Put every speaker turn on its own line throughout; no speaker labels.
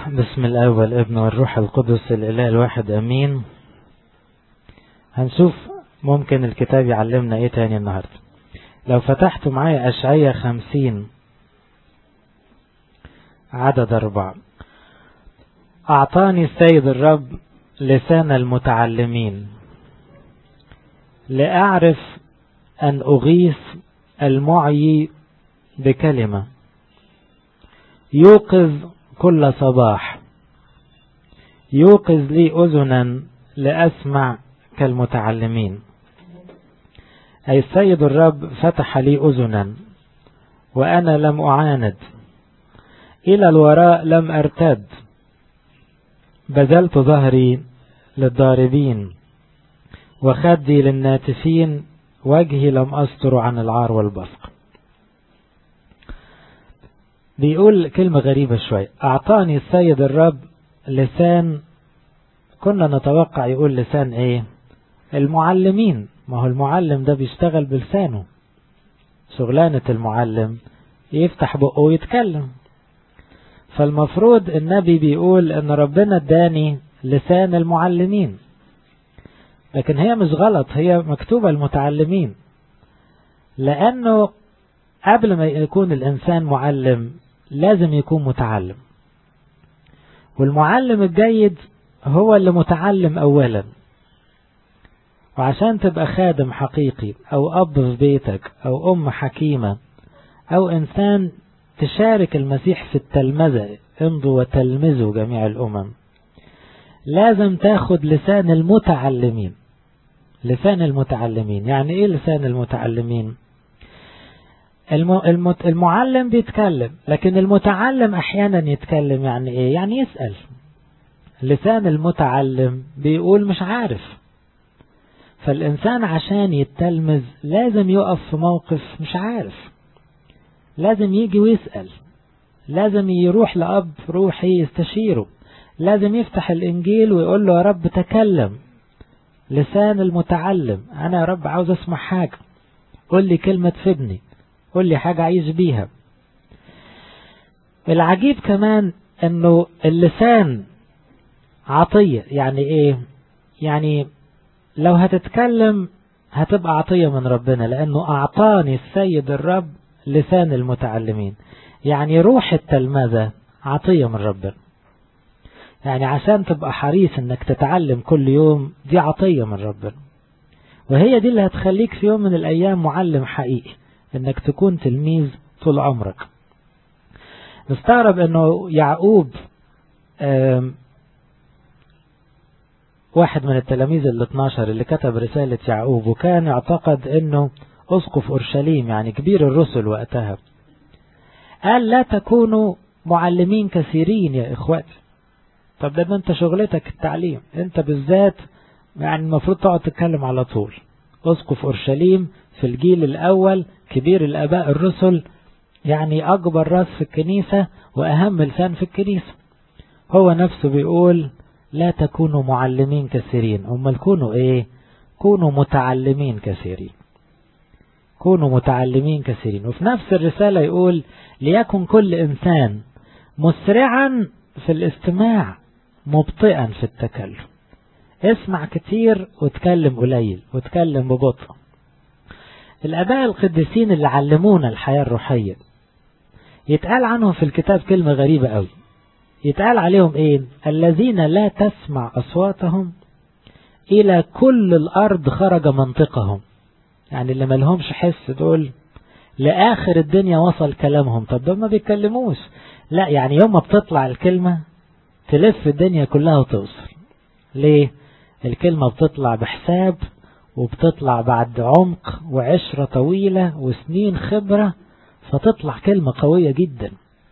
بسم الله والابن والروح القدس الإله الواحد أمين هنشوف ممكن الكتاب يعلمنا ايه تاني النهاردة لو فتحتوا معايا أشعية خمسين عدد أربعة أعطاني السيد الرب لسان المتعلمين لأعرف أن أغيث المعي بكلمة يوقظ كل صباح يوقظ لي أذنا لأسمع كالمتعلمين أي السيد الرب فتح لي أذنا وأنا لم أعاند إلى الوراء لم أرتد بذلت ظهري للضاربين وخدي للناتفين وجهي لم أستر عن العار والبصق بيقول كلمة غريبة شوية أعطاني السيد الرب لسان كنا نتوقع يقول لسان ايه المعلمين ما هو المعلم ده بيشتغل بلسانه شغلانة المعلم يفتح بقه ويتكلم فالمفروض النبي بيقول ان ربنا اداني لسان المعلمين لكن هي مش غلط هي مكتوبة المتعلمين لانه قبل ما يكون الانسان معلم لازم يكون متعلم والمعلم الجيد هو اللي متعلم اولا وعشان تبقى خادم حقيقي او اب في بيتك او ام حكيمة او انسان تشارك المسيح في التلمذة امضوا وتلمذوا جميع الامم لازم تاخد لسان المتعلمين لسان المتعلمين يعني ايه لسان المتعلمين المعلم بيتكلم لكن المتعلم احيانا يتكلم يعني ايه يعني يسأل لسان المتعلم بيقول مش عارف فالإنسان عشان يتلمذ لازم يقف في موقف مش عارف لازم يجي ويسأل لازم يروح لأب روحي يستشيره لازم يفتح الإنجيل ويقول له يا رب تكلم لسان المتعلم أنا يا رب عاوز أسمع حاجة قول لي كلمة تفيدني قول لي حاجة أعيش بيها العجيب كمان أنه اللسان عطية يعني إيه يعني لو هتتكلم هتبقى عطية من ربنا لأنه أعطاني السيد الرب لسان المتعلمين يعني روح التلمذة عطية من ربنا يعني عشان تبقى حريص انك تتعلم كل يوم دي عطية من ربنا وهي دي اللي هتخليك في يوم من الأيام معلم حقيقي انك تكون تلميذ طول عمرك نستغرب انه يعقوب واحد من التلاميذ ال 12 اللي كتب رسالة يعقوب وكان يعتقد انه اسقف اورشليم يعني كبير الرسل وقتها قال لا تكونوا معلمين كثيرين يا اخواتي طب ده انت شغلتك التعليم انت بالذات يعني المفروض تقعد تتكلم على طول اسقف اورشليم في الجيل الاول كبير الاباء الرسل يعني اكبر راس في الكنيسة واهم لسان في الكنيسة هو نفسه بيقول لا تكونوا معلمين كثيرين امال كونوا ايه كونوا متعلمين كثيرين كونوا متعلمين كثيرين وفي نفس الرسالة يقول ليكن كل انسان مسرعا في الاستماع مبطئا في التكلم اسمع كتير وتكلم قليل وتكلم ببطء الاباء القديسين اللي علمونا الحياة الروحية يتقال عنهم في الكتاب كلمة غريبة قوي يتقال عليهم ايه الذين لا تسمع اصواتهم الى كل الارض خرج منطقهم يعني اللي ملهمش حس دول لاخر الدنيا وصل كلامهم طب دول ما بيتكلموش لا يعني يوم ما بتطلع الكلمة تلف الدنيا كلها وتوصل ليه الكلمة بتطلع بحساب وبتطلع بعد عمق وعشرة طويلة وسنين خبرة فتطلع كلمة قوية جدا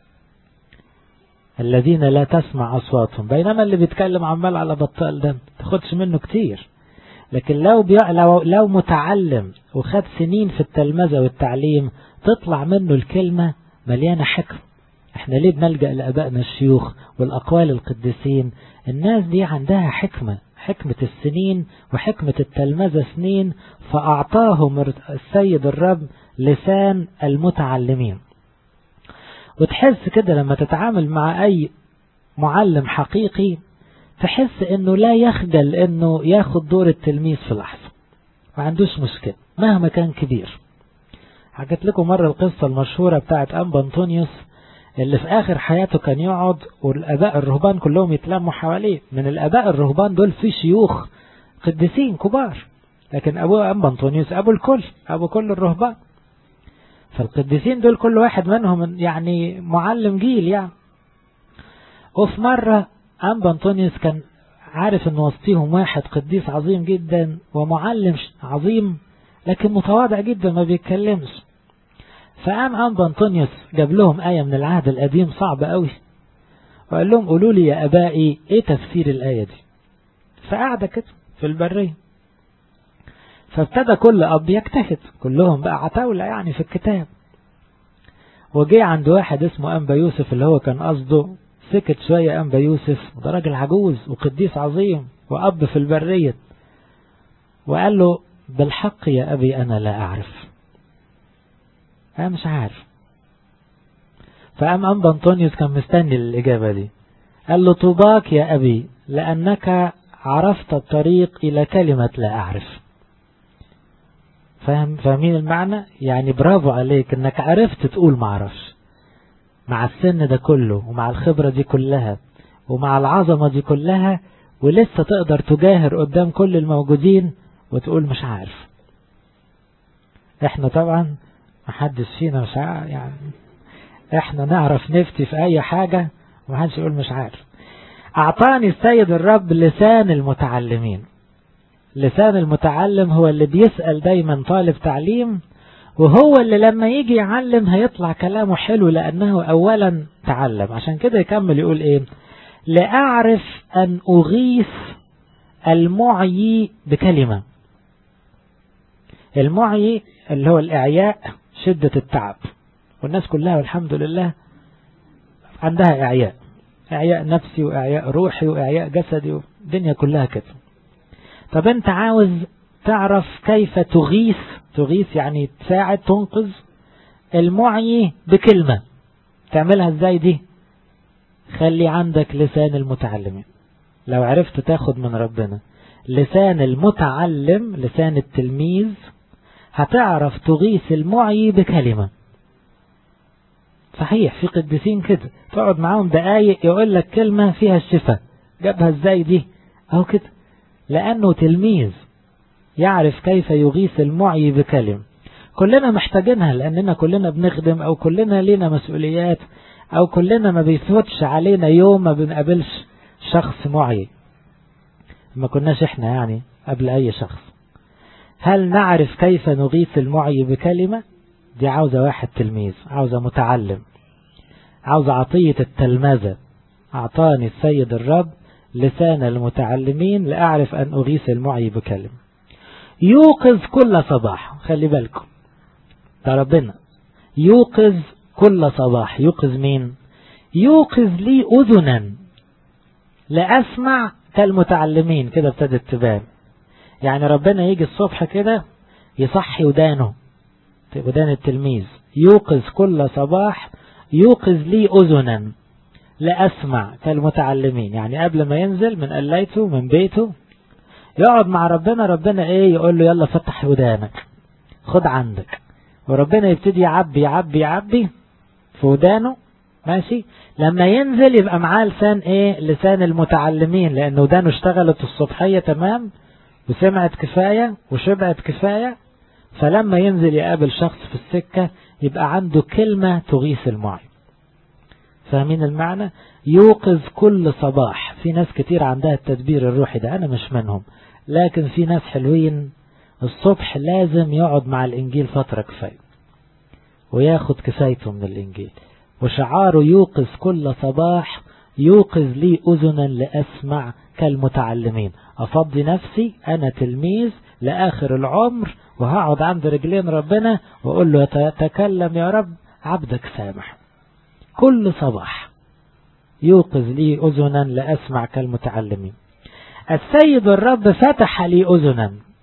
الذين لا تسمع أصواتهم بينما اللي بيتكلم عمال على بطال ده تاخدش منه كتير لكن لو, بي... لو لو متعلم وخد سنين في التلمذة والتعليم تطلع منه الكلمة مليانة حكم احنا ليه بنلجأ لأبائنا الشيوخ والأقوال القديسين الناس دي عندها حكمة حكمة السنين وحكمة التلمذة سنين فأعطاهم السيد الرب لسان المتعلمين وتحس كده لما تتعامل مع أي معلم حقيقي تحس انه لا يخجل انه ياخد دور التلميذ في لحظة ما عندوش مشكلة مهما كان كبير حكيت لكم مرة القصة المشهورة بتاعت أنبا أنطونيوس اللي في آخر حياته كان يقعد والآباء الرهبان كلهم يتلموا حواليه من الآباء الرهبان دول في شيوخ قديسين كبار لكن أبوه أنبا أنطونيوس أبو الكل أبو كل الرهبان فالقديسين دول كل واحد منهم يعني معلم جيل يعني وفي مرة أنبا أنطونيوس كان عارف أن وسطيهم واحد قديس عظيم جدا ومعلم عظيم لكن متواضع جدا ما بيتكلمش فقام أنبا أنطونيوس جاب لهم آية من العهد القديم صعبة قوي وقال لهم قولوا لي يا أبائي إيه تفسير الآية دي فقعد كده في البرية فابتدى كل أب يجتهد كلهم بقى عتاولة يعني في الكتاب وجي عند واحد اسمه أنبا يوسف اللي هو كان قصده سكت شوية أنبا يوسف وده راجل عجوز وقديس عظيم وأب في البرية وقال له بالحق يا أبي أنا لا أعرف أنا مش عارف فقام أنبا أنطونيوس كان مستني الإجابة دي قال له طوباك يا أبي لأنك عرفت الطريق إلى كلمة لا أعرف فاهم فاهمين المعنى يعني برافو عليك انك عرفت تقول ما اعرفش مع السن ده كله ومع الخبرة دي كلها ومع العظمة دي كلها ولسه تقدر تجاهر قدام كل الموجودين وتقول مش عارف احنا طبعا محدش فينا مش عارف يعني احنا نعرف نفتي في اي حاجة ومحدش يقول مش عارف اعطاني السيد الرب لسان المتعلمين لسان المتعلم هو اللي بيسأل دايما طالب تعليم وهو اللي لما يجي يعلم هيطلع كلامه حلو لأنه أولا تعلم عشان كده يكمل يقول إيه لأعرف أن أغيث المعي بكلمة المعي اللي هو الإعياء شدة التعب والناس كلها والحمد لله عندها إعياء إعياء نفسي وإعياء روحي وإعياء جسدي والدنيا كلها كده طب أنت عاوز تعرف كيف تغيث تغيث يعني تساعد تنقذ المعي بكلمة تعملها ازاي دي خلي عندك لسان المتعلمين لو عرفت تاخد من ربنا لسان المتعلم لسان التلميذ هتعرف تغيث المعي بكلمة صحيح في قديسين كده تقعد معاهم دقايق يقول لك كلمة فيها الشفاء جابها ازاي دي او كده لانه تلميذ يعرف كيف يغيث المعي بكلمة كلنا محتاجينها لأننا كلنا بنخدم أو كلنا لينا مسؤوليات أو كلنا ما بيفوتش علينا يوم ما بنقابلش شخص معي ما كناش احنا يعني قبل أي شخص هل نعرف كيف نغيث المعي بكلمة دي عاوزة واحد تلميذ عاوزة متعلم عاوزة عطية التلمذة أعطاني السيد الرب لسان المتعلمين لأعرف أن أغيث المعي بكلمة يوقظ كل صباح خلي بالكم ده ربنا يوقظ كل صباح يوقظ مين يوقظ لي أذنا لأسمع كالمتعلمين كده ابتدت تبان يعني ربنا يجي الصبح كده يصحي ودانه ودان التلميذ يوقظ كل صباح يوقظ لي أذنا لأسمع كالمتعلمين يعني قبل ما ينزل من قليته من بيته يقعد مع ربنا ربنا ايه يقول له يلا فتح ودانك خد عندك وربنا يبتدي يعبي يعبي يعبي في ودانه ماشي لما ينزل يبقى معاه لسان ايه لسان المتعلمين لان ودانه اشتغلت الصبحية تمام وسمعت كفاية وشبعت كفاية فلما ينزل يقابل شخص في السكة يبقى عنده كلمة تغيث المعي فاهمين المعنى يوقظ كل صباح في ناس كتير عندها التدبير الروحي ده أنا مش منهم لكن في ناس حلوين الصبح لازم يقعد مع الإنجيل فترة كفاية وياخد كفايته من الإنجيل وشعاره يوقظ كل صباح يوقظ لي أذنا لأسمع كالمتعلمين أفضي نفسي أنا تلميذ لآخر العمر وهقعد عند رجلين ربنا وأقول له تكلم يا رب عبدك سامح كل صباح يوقظ لي أذنا لأسمع كالمتعلمين السيد الرب فتح لي أذنا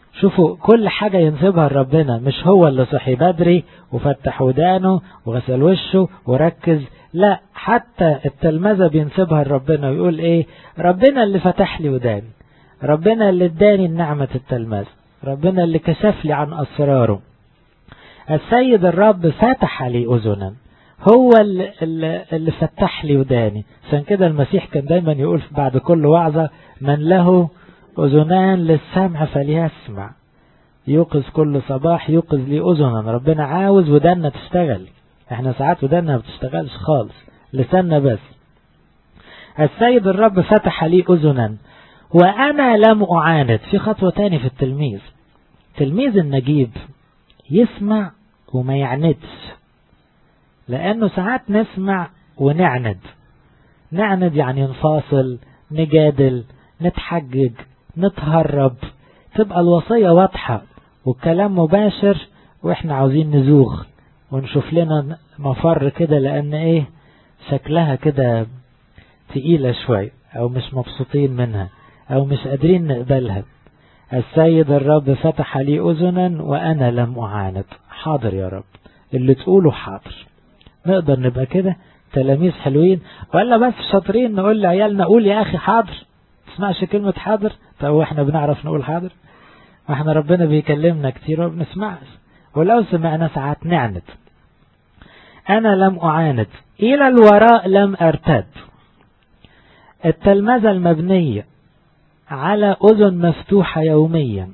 شوفوا كل حاجة ينسبها لربنا مش هو اللي صحي بدري وفتح ودانه وغسل وشه وركز لا حتى التلمذة بينسبها لربنا ويقول ايه ربنا اللي فتح لي وداني ربنا اللي اداني النعمة التلمذة ربنا اللي كشف لي عن أسراره السيد الرب فتح لي أذنا هو اللي, اللي فتح لي وداني عشان كده المسيح كان دايما يقول بعد كل وعظة من له أذنان للسمع فليسمع يوقظ كل صباح يوقظ لي أذنا ربنا عاوز ودنا تشتغل احنا ساعات ودنا ما بتشتغلش خالص لساننا بس السيد الرب فتح لي أذنا وأنا لم أعاند في خطوة تاني في التلميذ تلميذ النجيب يسمع وما يعندش لأنه ساعات نسمع ونعند نعند يعني نفاصل نجادل نتحجج نتهرب تبقى الوصية واضحة والكلام مباشر واحنا عاوزين نزوغ ونشوف لنا مفر كده لأن ايه شكلها كده تقيلة شوي أو مش مبسوطين منها أو مش قادرين نقبلها السيد الرب فتح لي أذنا وأنا لم أعاند حاضر يا رب اللي تقوله حاضر نقدر نبقى كده تلاميذ حلوين ولا بس شاطرين نقول لعيالنا قول يا أخي حاضر تسمعش كلمة حاضر طب واحنا بنعرف نقول حاضر واحنا ربنا بيكلمنا كتير وما بنسمعش ولو سمعنا ساعات نعند أنا لم أعاند إلى الوراء لم أرتد التلمذة المبنية على أذن مفتوحة يوميا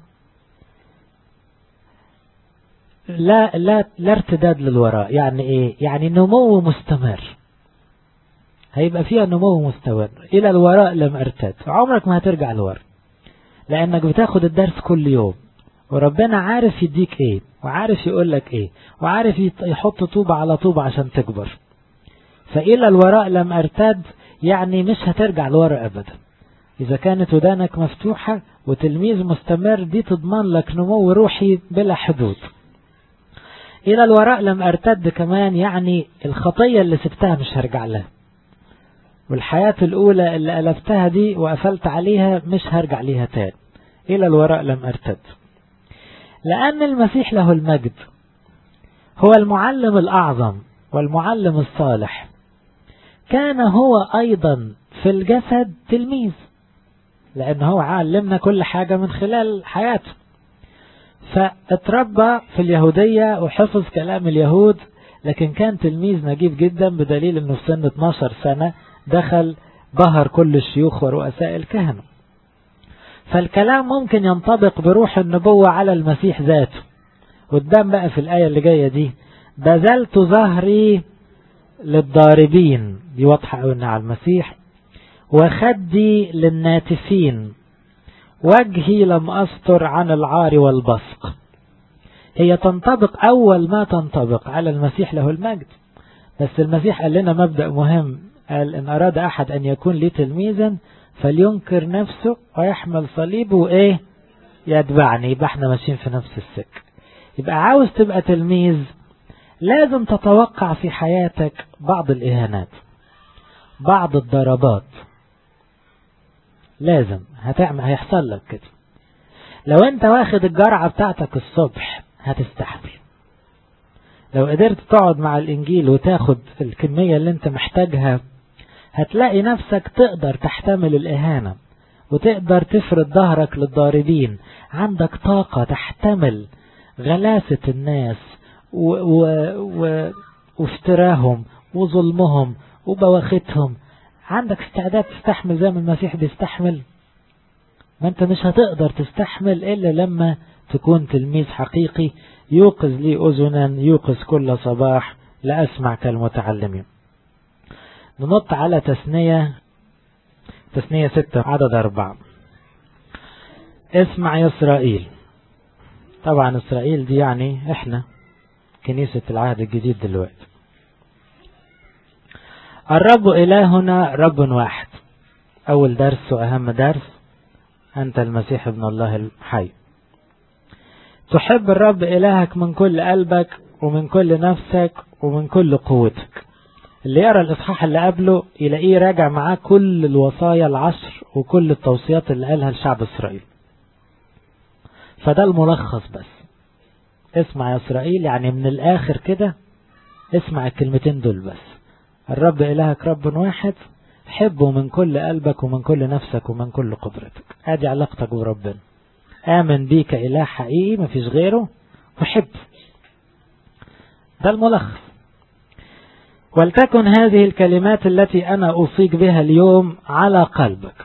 لا لا لا ارتداد للوراء يعني ايه يعني نمو مستمر هيبقى فيها نمو مستمر الى الوراء لم ارتد عمرك ما هترجع لورا لانك بتاخد الدرس كل يوم وربنا عارف يديك ايه وعارف يقول لك ايه وعارف يحط طوبة على طوبة عشان تكبر فإلى الوراء لم ارتد يعني مش هترجع لورا ابدا إذا كانت ودانك مفتوحة وتلميذ مستمر دي تضمن لك نمو روحي بلا حدود إلى الوراء لم أرتد كمان يعني الخطية اللي سبتها مش هرجع لها والحياة الأولى اللي ألفتها دي وقفلت عليها مش هرجع ليها تاني إلى الوراء لم أرتد لأن المسيح له المجد هو المعلم الأعظم والمعلم الصالح كان هو أيضا في الجسد تلميذ لأن هو علمنا كل حاجة من خلال حياته فاتربى في اليهودية وحفظ كلام اليهود لكن كان تلميذ نجيب جدا بدليل انه في سن 12 سنة دخل بهر كل الشيوخ ورؤساء الكهنة فالكلام ممكن ينطبق بروح النبوة على المسيح ذاته قدام بقى في الآية اللي جاية دي بذلت ظهري للضاربين دي واضحة قوي على المسيح وخدي للناتفين وجهي لم أستر عن العار والبصق هي تنطبق أول ما تنطبق على المسيح له المجد بس المسيح قال لنا مبدأ مهم قال إن أراد أحد أن يكون لي تلميذا فلينكر نفسه ويحمل صليبه وإيه يتبعني يبقى احنا ماشيين في نفس السك يبقى عاوز تبقى تلميذ لازم تتوقع في حياتك بعض الإهانات بعض الضربات لازم هتعمل هيحصل لك كده لو انت واخد الجرعة بتاعتك الصبح هتستحمل لو قدرت تقعد مع الانجيل وتاخد الكمية اللي انت محتاجها هتلاقي نفسك تقدر تحتمل الاهانة وتقدر تفرد ظهرك للضاربين عندك طاقة تحتمل غلاسة الناس و... و... و... وافتراهم وظلمهم وبواختهم عندك استعداد تستحمل زي ما المسيح بيستحمل ما انت مش هتقدر تستحمل الا لما تكون تلميذ حقيقي يوقظ لي اذنا يوقظ كل صباح لاسمع كالمتعلمين ننط على تثنية تثنية ستة عدد أربعة اسمع يا إسرائيل طبعا إسرائيل دي يعني إحنا كنيسة العهد الجديد دلوقتي الرب إلهنا رب واحد أول درس وأهم درس أنت المسيح ابن الله الحي تحب الرب إلهك من كل قلبك ومن كل نفسك ومن كل قوتك اللي يرى الإصحاح اللي قبله يلاقيه راجع معاه كل الوصايا العشر وكل التوصيات اللي قالها لشعب إسرائيل فده الملخص بس اسمع يا إسرائيل يعني من الآخر كده اسمع الكلمتين دول بس الرب إلهك رب واحد حبه من كل قلبك ومن كل نفسك ومن كل قدرتك ادي علاقتك بربنا آمن بيك إله حقيقي مفيش غيره وحب ده الملخص ولتكن هذه الكلمات التي أنا أوصيك بها اليوم على قلبك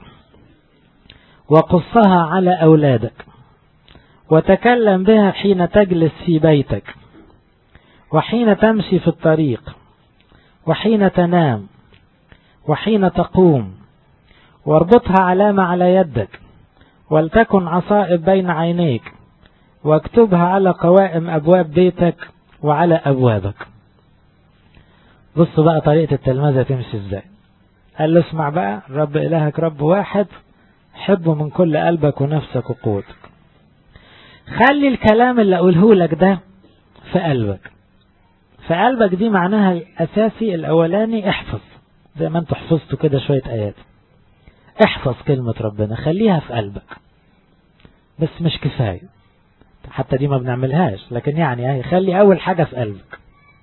وقصها على أولادك وتكلم بها حين تجلس في بيتك وحين تمشي في الطريق وحين تنام وحين تقوم واربطها علامة على يدك ولتكن عصائب بين عينيك واكتبها على قوائم أبواب بيتك وعلى أبوابك بصوا بقى طريقة التلمذة تمشي ازاي قال له اسمع بقى رب إلهك رب واحد حبه من كل قلبك ونفسك وقوتك خلي الكلام اللي أقوله لك ده في قلبك في قلبك دي معناها الأساسي الأولاني احفظ زي ما انت حفظتوا كده شوية آيات احفظ كلمة ربنا خليها في قلبك بس مش كفاية حتى دي ما بنعملهاش لكن يعني خلي أول حاجة في قلبك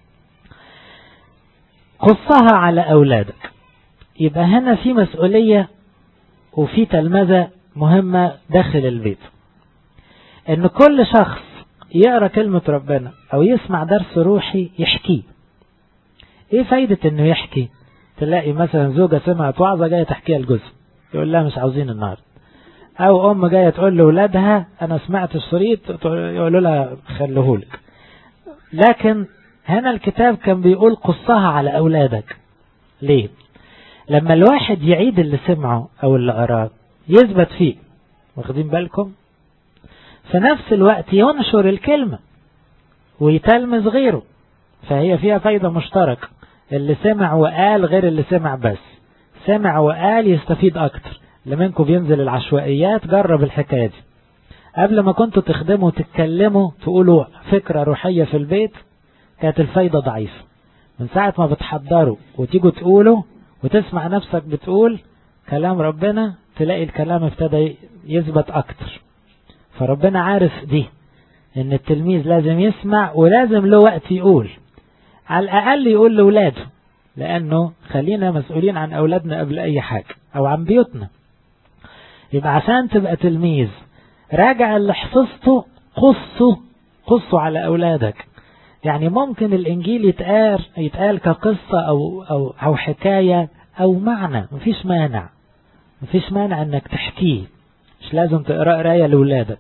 قصها على أولادك يبقى هنا في مسؤولية وفي تلمذة مهمة داخل البيت ان كل شخص يقرأ كلمة ربنا او يسمع درس روحي يحكيه ايه فايدة انه يحكي تلاقي مثلا زوجة سمعت وعظة جاية تحكيها الجزء يقول لها مش عاوزين النهاردة او ام جاية تقول لأولادها انا سمعت الشريط يقولوا لها خلوهولك لكن هنا الكتاب كان بيقول قصها على اولادك ليه لما الواحد يعيد اللي سمعه او اللي قراه يثبت فيه واخدين بالكم في نفس الوقت ينشر الكلمة ويتلمذ غيره فهي فيها فايدة مشتركة اللي سمع وقال غير اللي سمع بس سمع وقال يستفيد أكتر اللي منكم بينزل العشوائيات جرب الحكاية دي قبل ما كنتوا تخدموا وتتكلموا تقولوا فكرة روحية في البيت كانت الفايدة ضعيفة من ساعة ما بتحضروا وتيجوا تقولوا وتسمع نفسك بتقول كلام ربنا تلاقي الكلام ابتدى يثبت أكتر فربنا عارف دي ان التلميذ لازم يسمع ولازم له وقت يقول على الأقل يقول لأولاده لأنه خلينا مسؤولين عن أولادنا قبل أي حاجة أو عن بيوتنا يبقى عشان تبقى تلميذ راجع اللي حفظته قصه قصه على أولادك يعني ممكن الإنجيل يتقال يتقال كقصة أو, أو, أو حكاية أو معنى مفيش مانع مفيش مانع انك تحكيه مش لازم تقرأ قراية لأولادك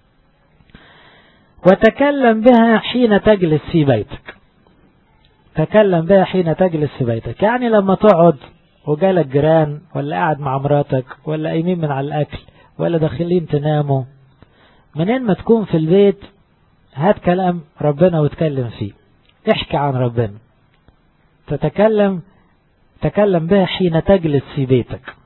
وتكلم بها حين تجلس في بيتك تكلم بها حين تجلس في بيتك يعني لما تقعد وجالك جيران ولا قاعد مع مراتك ولا قايمين من على الأكل ولا داخلين تناموا منين ما تكون في البيت هات كلام ربنا واتكلم فيه احكي عن ربنا تتكلم تكلم بها حين تجلس في بيتك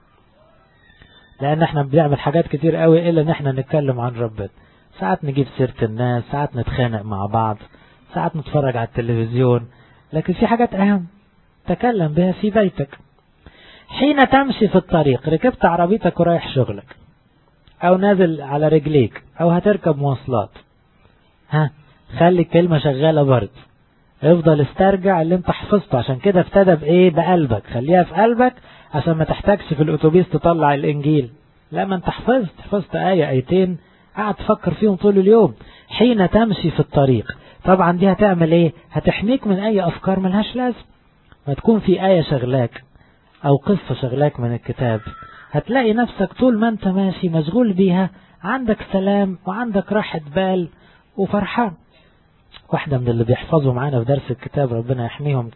لان احنا بنعمل حاجات كتير قوي الا ان احنا نتكلم عن ربنا ساعات نجيب سيرة الناس ساعات نتخانق مع بعض ساعات نتفرج على التلفزيون لكن في حاجات اهم تكلم بها في بيتك حين تمشي في الطريق ركبت عربيتك ورايح شغلك او نازل على رجليك او هتركب مواصلات ها خلي الكلمة شغالة برد افضل استرجع اللي انت حفظته عشان كده ابتدى بايه بقلبك خليها في قلبك عشان ما تحتاجش في الاتوبيس تطلع الانجيل لا ما انت حفظت حفظت آية ايتين قاعد تفكر فيهم طول اليوم حين تمشي في الطريق طبعا دي هتعمل ايه هتحميك من اي افكار ملهاش لازم ما تكون في آية شغلاك او قصة شغلاك من الكتاب هتلاقي نفسك طول ما انت ماشي مشغول بيها عندك سلام وعندك راحة بال وفرحان واحدة من اللي بيحفظوا معانا في درس الكتاب ربنا يحميهم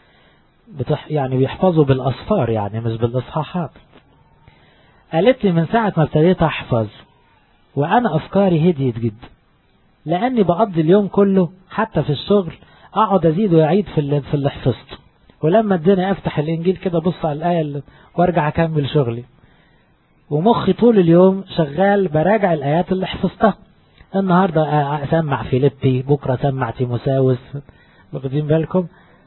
بتح يعني بيحفظوا بالأصفار يعني مش بالإصحاحات قالت لي من ساعة ما ابتديت أحفظ وأنا أفكاري هديت جدا لأني بقضي اليوم كله حتى في الشغل أقعد أزيد وأعيد في اللي, في اللي حفظته ولما الدنيا أفتح الإنجيل كده بص على الآية اللي وارجع أكمل شغلي ومخي طول اليوم شغال براجع الآيات اللي حفظتها النهاردة أسمع فيليبي بكرة سمع تيموساوس واخدين بالكم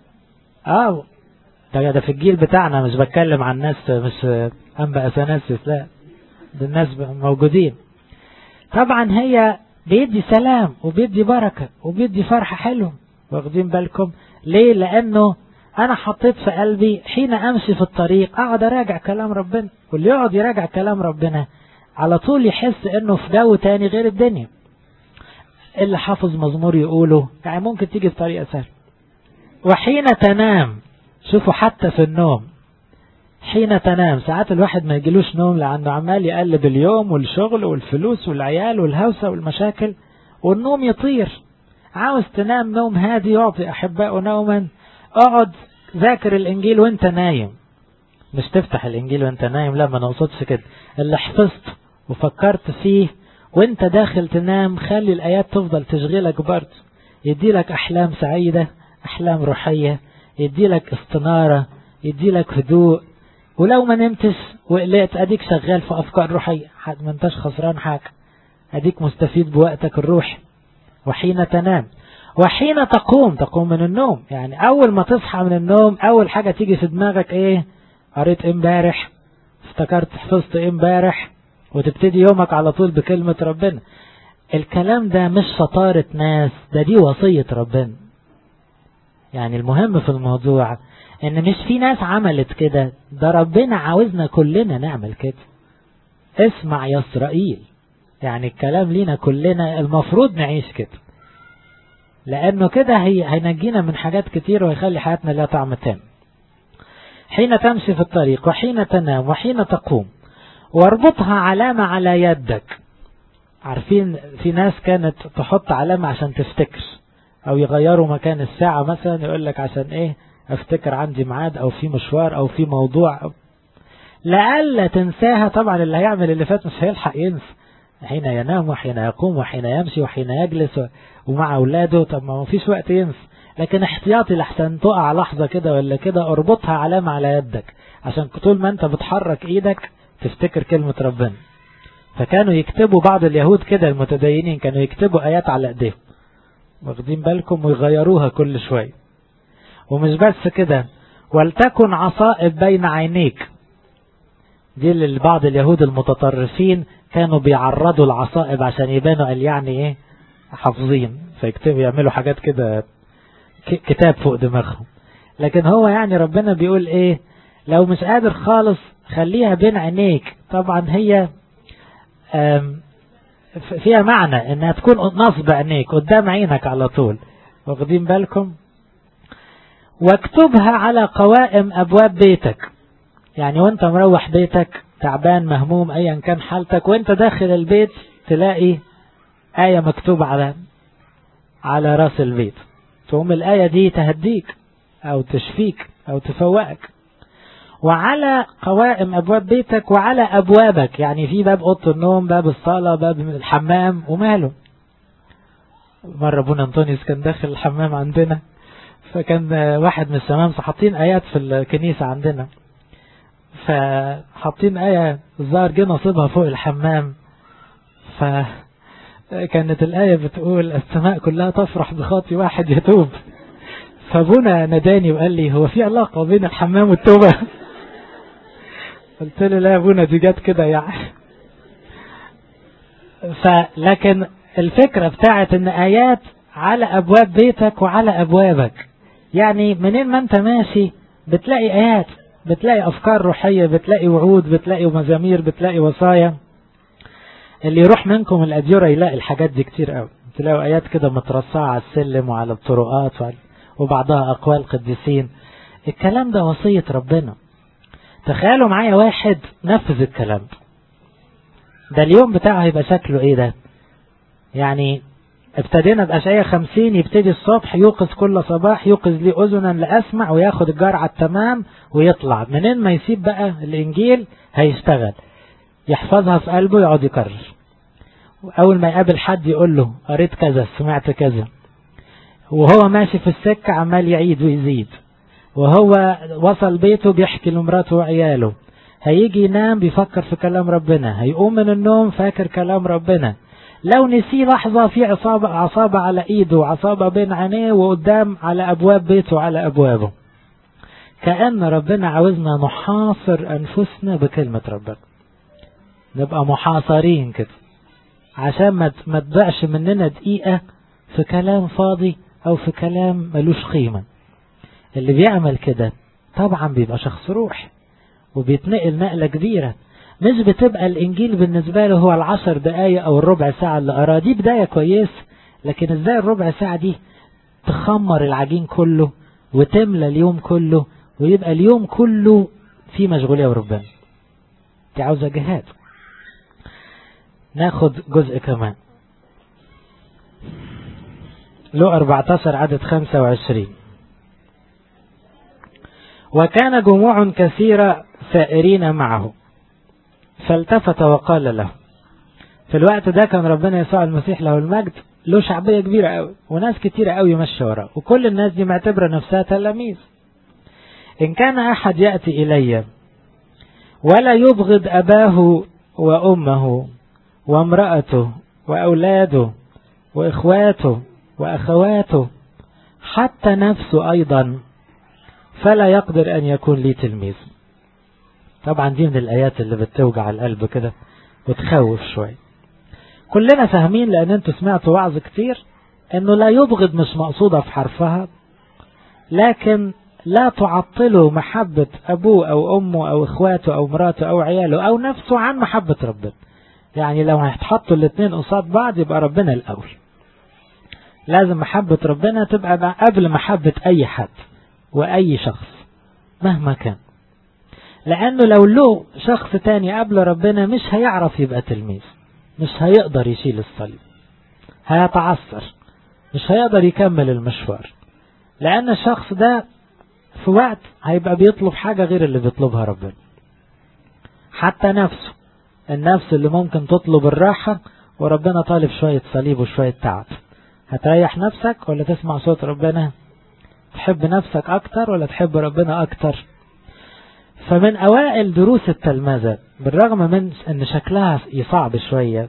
اه ده ده في الجيل بتاعنا مش بتكلم عن ناس مش أنبا أثناسيس لا ده الناس موجودين طبعا هي بيدي سلام وبيدي بركة وبيدي فرحة حلوة واخدين بالكم ليه لأنه أنا حطيت في قلبي حين أمشي في الطريق أقعد أراجع كلام ربنا واللي يقعد يراجع كلام ربنا على طول يحس إنه في جو تاني غير الدنيا اللي حافظ مزمور يقوله يعني ممكن تيجي بطريقة سهلة وحين تنام شوفوا حتى في النوم حين تنام ساعات الواحد ما يجيلوش نوم لأنه عمال يقلب اليوم والشغل والفلوس والعيال والهوسة والمشاكل والنوم يطير عاوز تنام نوم هادي يعطي أحبائه نوما اقعد ذاكر الإنجيل وانت نايم مش تفتح الإنجيل وانت نايم لا ما نقصدش كده اللي حفظت وفكرت فيه وانت داخل تنام خلي الآيات تفضل تشغلك برضه يديلك أحلام سعيدة أحلام روحية يديلك استنارة يديلك هدوء ولو ما نمتش وقلقت اديك شغال في افكار روحيه ما انتش خسران حاجه اديك مستفيد بوقتك الروحي وحين تنام وحين تقوم تقوم من النوم يعني اول ما تصحى من النوم اول حاجه تيجي في دماغك ايه قريت امبارح افتكرت حفظت امبارح وتبتدي يومك على طول بكلمه ربنا الكلام ده مش شطاره ناس ده دي وصيه ربنا يعني المهم في الموضوع ان مش في ناس عملت كده ده ربنا عاوزنا كلنا نعمل كده اسمع يا اسرائيل يعني الكلام لينا كلنا المفروض نعيش كده لانه كده هي هينجينا من حاجات كتير ويخلي حياتنا لها طعم تام حين تمشي في الطريق وحين تنام وحين تقوم واربطها علامة على يدك عارفين في ناس كانت تحط علامة عشان تفتكر او يغيروا مكان الساعة مثلا يقول لك عشان ايه افتكر عندي ميعاد او في مشوار او في موضوع أو لألا تنساها طبعا اللي هيعمل اللي فات مش هيلحق ينسى حين ينام وحين يقوم وحين يمشي وحين يجلس ومع اولاده طب ما فيش وقت ينسى لكن احتياطي لحسن تقع لحظة كده ولا كده اربطها علامة على يدك عشان طول ما انت بتحرك ايدك تفتكر كلمة ربنا فكانوا يكتبوا بعض اليهود كده المتدينين كانوا يكتبوا ايات على ايديهم واخدين بالكم ويغيروها كل شويه ومش بس كده ولتكن عصائب بين عينيك دي اللي بعض اليهود المتطرفين كانوا بيعرضوا العصائب عشان يبانوا قال يعني ايه حافظين فيكتبوا يعملوا حاجات كده كتاب فوق دماغهم لكن هو يعني ربنا بيقول ايه لو مش قادر خالص خليها بين عينيك طبعا هي فيها معنى انها تكون نصب عينيك قدام عينك على طول واخدين بالكم واكتبها على قوائم أبواب بيتك يعني وانت مروح بيتك تعبان مهموم ايا كان حالتك وانت داخل البيت تلاقي آية مكتوبة على على راس البيت تقوم الآية دي تهديك أو تشفيك أو تفوقك وعلى قوائم أبواب بيتك وعلى أبوابك يعني في باب أوضة النوم باب الصالة باب الحمام وماله مرة ابونا أنطونيوس كان داخل الحمام عندنا فكان واحد من الشمام حاطين آيات في الكنيسة عندنا فحاطين آية الظاهر جه نصيبها فوق الحمام فكانت الآية بتقول السماء كلها تفرح بخاطي واحد يتوب فابونا ناداني وقال لي هو في علاقة بين الحمام والتوبة قلت له لا يا ابونا دي جت كده يعني فلكن الفكرة بتاعت ان آيات على أبواب بيتك وعلى أبوابك يعني منين ما انت ماشي بتلاقي آيات بتلاقي أفكار روحية بتلاقي وعود بتلاقي مزامير بتلاقي وصايا اللي يروح منكم الأديرة يلاقي الحاجات دي كتير قوي تلاقوا آيات كده مترصعة على السلم وعلى الطرقات وبعضها أقوال قديسين الكلام ده وصية ربنا تخيلوا معايا واحد نفذ الكلام ده ده اليوم بتاعه هيبقى شكله ايه ده يعني ابتدينا بأشعية خمسين يبتدي الصبح يوقظ كل صباح يوقظ لي أذنا لأسمع وياخد الجرعة التمام ويطلع منين ما يسيب بقى الإنجيل هيشتغل يحفظها في قلبه يقعد يكرر أول ما يقابل حد يقول له قريت كذا سمعت كذا وهو ماشي في السكة عمال يعيد ويزيد وهو وصل بيته بيحكي لمراته وعياله هيجي ينام بيفكر في كلام ربنا هيقوم من النوم فاكر كلام ربنا لو نسي لحظة في عصابة عصابة على ايده وعصابة بين عينيه وقدام على ابواب بيته وعلى ابوابه كأن ربنا عاوزنا نحاصر انفسنا بكلمة ربنا نبقى محاصرين كده عشان ما تضيعش مننا دقيقة في كلام فاضي او في كلام ملوش قيمة اللي بيعمل كده طبعا بيبقى شخص روح وبيتنقل نقلة كبيرة مش بتبقى الانجيل بالنسبة له هو العشر دقايق او الربع ساعة اللي قراه دي بداية كويس لكن ازاي الربع ساعة دي تخمر العجين كله وتملى اليوم كله ويبقى اليوم كله في مشغولية وربنا دي عاوزة جهاد ناخد جزء كمان لو 14 عدد 25 وكان جموع كثيرة سائرين معه فالتفت وقال له في الوقت ده كان ربنا يسوع المسيح له المجد له شعبية كبيرة قوي وناس كتيرة قوي ماشية وراه وكل الناس دي معتبرة نفسها تلاميذ إن كان أحد يأتي إلي ولا يبغض أباه وأمه وامرأته وأولاده وإخواته وأخواته حتى نفسه أيضا فلا يقدر أن يكون لي تلميذ طبعا دي من الآيات اللي بتوجع القلب كده وتخوف شوية كلنا فاهمين لأن انتوا سمعتوا وعظ كتير انه لا يبغض مش مقصودة في حرفها لكن لا تعطله محبة أبوه أو أمه أو إخواته أو مراته أو عياله أو نفسه عن محبة ربنا يعني لو هيتحطوا الاثنين قصاد بعض يبقى ربنا الأول لازم محبة ربنا تبقى قبل محبة أي حد وأي شخص مهما كان لأنه لو له شخص تاني قبل ربنا مش هيعرف يبقى تلميذ مش هيقدر يشيل الصليب هيتعثر مش هيقدر يكمل المشوار لأن الشخص ده في وقت هيبقى بيطلب حاجة غير اللي بيطلبها ربنا حتى نفسه النفس اللي ممكن تطلب الراحة وربنا طالب شوية صليب وشوية تعب هتريح نفسك ولا تسمع صوت ربنا تحب نفسك أكتر ولا تحب ربنا أكتر فمن أوائل دروس التلمذة بالرغم من أن شكلها صعب شوية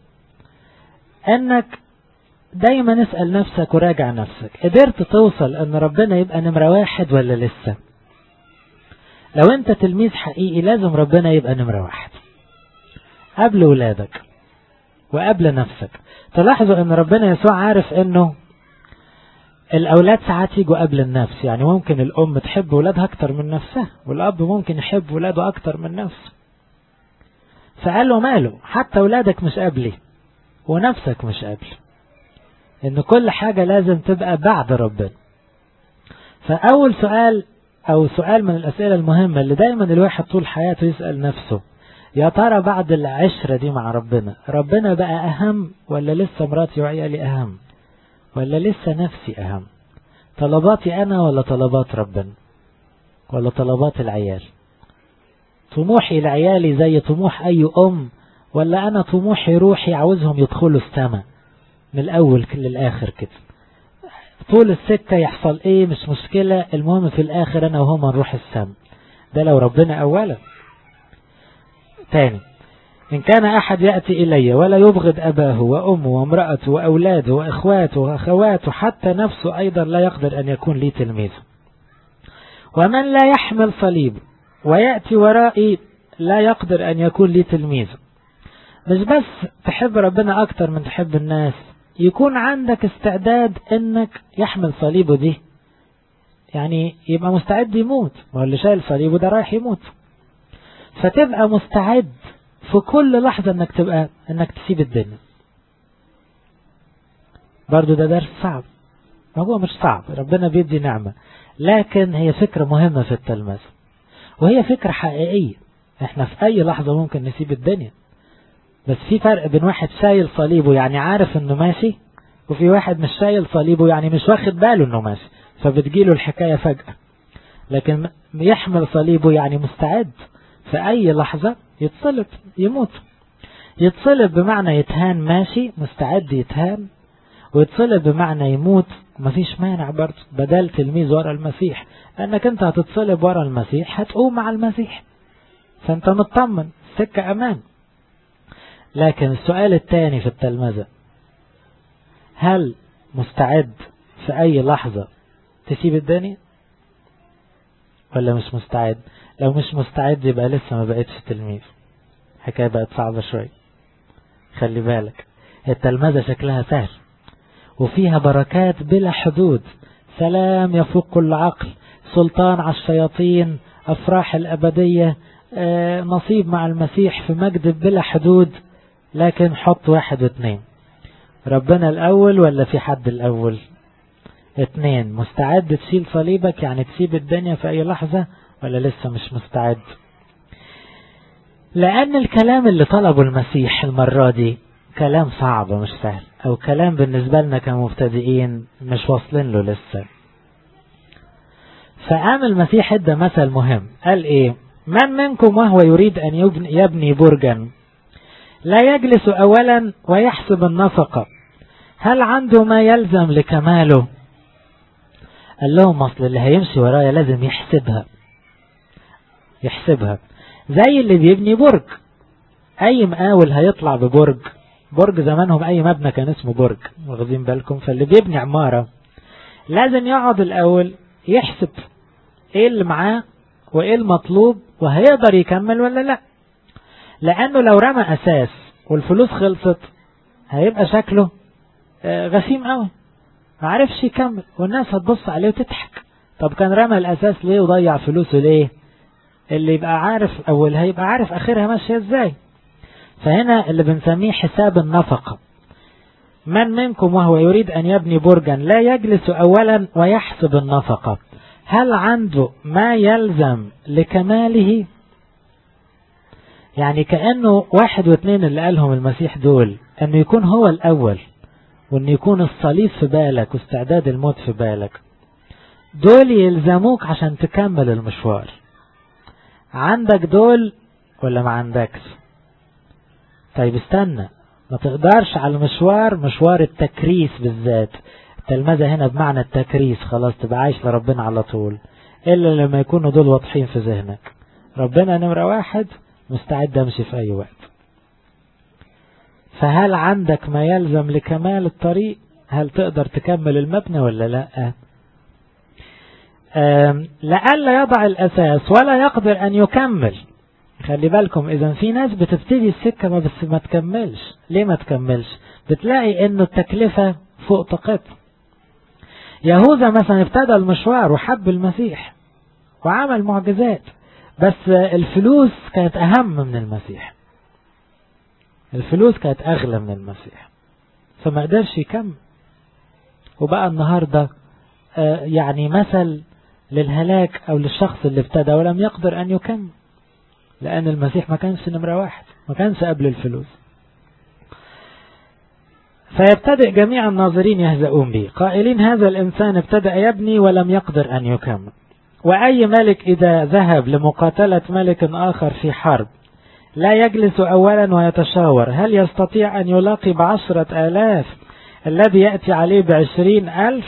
أنك دايما اسأل نفسك وراجع نفسك قدرت توصل أن ربنا يبقى نمرة واحد ولا لسه لو أنت تلميذ حقيقي لازم ربنا يبقى نمرة واحد قبل ولادك وقبل نفسك تلاحظوا أن ربنا يسوع عارف أنه الأولاد ساعات يجوا قبل النفس يعني ممكن الأم تحب ولادها أكتر من نفسها والأب ممكن يحب ولاده أكتر من نفسه فقال له ماله حتى ولادك مش قبلي ونفسك مش قبلي إن كل حاجة لازم تبقى بعد ربنا فأول سؤال أو سؤال من الأسئلة المهمة اللي دايما الواحد طول حياته يسأل نفسه يا ترى بعد العشرة دي مع ربنا ربنا بقى أهم ولا لسه مراتي وعيالي أهم ولا لسه نفسي أهم طلباتي أنا ولا طلبات ربنا ولا طلبات العيال طموحي لعيالي زي طموح أي أم ولا أنا طموحي روحي عاوزهم يدخلوا السماء من الأول للآخر كده طول السكة يحصل إيه مش مشكلة المهم في الآخر أنا وهم نروح السماء ده لو ربنا أولا تاني إن كان أحد يأتي إلي ولا يبغض أباه وأمه وامرأته وأولاده وإخواته وأخواته حتى نفسه أيضا لا يقدر أن يكون لي تلميذ ومن لا يحمل صليب ويأتي ورائي لا يقدر أن يكون لي تلميذ مش بس تحب ربنا أكتر من تحب الناس يكون عندك استعداد أنك يحمل صليبه دي يعني يبقى مستعد يموت ما اللي شايل صليبه ده رايح يموت فتبقى مستعد في كل لحظة انك تبقى انك تسيب الدنيا برضو ده درس صعب ما هو مش صعب ربنا بيدي نعمة لكن هي فكرة مهمة في التلمذة وهي فكرة حقيقية احنا في اي لحظة ممكن نسيب الدنيا بس في فرق بين واحد شايل صليبه يعني عارف انه ماشي وفي واحد مش شايل صليبه يعني مش واخد باله انه ماشي فبتجيله الحكاية فجأة لكن يحمل صليبه يعني مستعد في اي لحظة يتصلب يموت يتصلب بمعنى يتهان ماشي مستعد يتهان ويتصلب بمعنى يموت مفيش مانع برضه بدل تلميذ ورا المسيح لانك انت هتتصلب ورا المسيح هتقوم مع المسيح فانت مطمن سكة امان لكن السؤال الثاني في التلمذة هل مستعد في اي لحظة تسيب الدنيا ولا مش مستعد لو مش مستعد يبقى لسه ما بقتش تلميذ حكاية بقت صعبة شوية خلي بالك التلمذة شكلها سهل وفيها بركات بلا حدود سلام يفوق كل عقل سلطان على الشياطين أفراح الأبدية نصيب مع المسيح في مجد بلا حدود لكن حط واحد واثنين ربنا الأول ولا في حد الأول اتنين مستعد تشيل صليبك يعني تسيب الدنيا في أي لحظة ولا لسه مش مستعد لأن الكلام اللي طلبه المسيح المرة دي كلام صعب مش سهل أو كلام بالنسبة لنا كمبتدئين مش واصلين له لسه فقام المسيح ادى مثل مهم قال ايه من منكم وهو يريد أن يبني, يبني برجا لا يجلس أولا ويحسب النفقة هل عنده ما يلزم لكماله قال لهم أصل اللي هيمشي ورايا لازم يحسبها يحسبها زي اللي بيبني برج أي مقاول هيطلع ببرج برج زمانهم أي مبنى كان اسمه برج واخدين بالكم فاللي بيبني عمارة لازم يقعد الأول يحسب ايه اللي معاه وايه المطلوب وهيقدر يكمل ولا لا لانه لو رمى اساس والفلوس خلصت هيبقى شكله غشيم قوي ما عرفش يكمل والناس هتبص عليه وتضحك طب كان رمى الاساس ليه وضيع فلوسه ليه اللي يبقى عارف اول هيبقى عارف اخرها ماشيه ازاي فهنا اللي بنسميه حساب النفقه من منكم وهو يريد أن يبني برجا لا يجلس أولا ويحسب النفقة هل عنده ما يلزم لكماله يعني كأنه واحد واثنين اللي قالهم المسيح دول أنه يكون هو الأول وأن يكون الصليب في بالك واستعداد الموت في بالك دول يلزموك عشان تكمل المشوار عندك دول ولا ما عندكش طيب استنى ما تقدرش على المشوار مشوار التكريس بالذات التلمذة هنا بمعنى التكريس خلاص تبقى عايش لربنا على طول إلا لما يكونوا دول واضحين في ذهنك ربنا نمرة واحد مستعد أمشي في أي وقت فهل عندك ما يلزم لكمال الطريق هل تقدر تكمل المبنى ولا لا لألا يضع الأساس ولا يقدر أن يكمل خلي بالكم اذا في ناس بتبتدي السكة ما بس ما تكملش ليه ما تكملش بتلاقي انه التكلفة فوق طاقته يهوذا مثلا ابتدى المشوار وحب المسيح وعمل معجزات بس الفلوس كانت اهم من المسيح الفلوس كانت اغلى من المسيح فما قدرش يكمل وبقى النهاردة يعني مثل للهلاك او للشخص اللي ابتدى ولم يقدر ان يكمل لأن المسيح ما كانش نمرة واحد ما كانش قبل الفلوس فيبتدئ جميع الناظرين يهزؤون به قائلين هذا الإنسان ابتدأ يبني ولم يقدر أن يكمل وأي ملك إذا ذهب لمقاتلة ملك آخر في حرب لا يجلس أولا ويتشاور هل يستطيع أن يلاقي بعشرة آلاف الذي يأتي عليه بعشرين ألف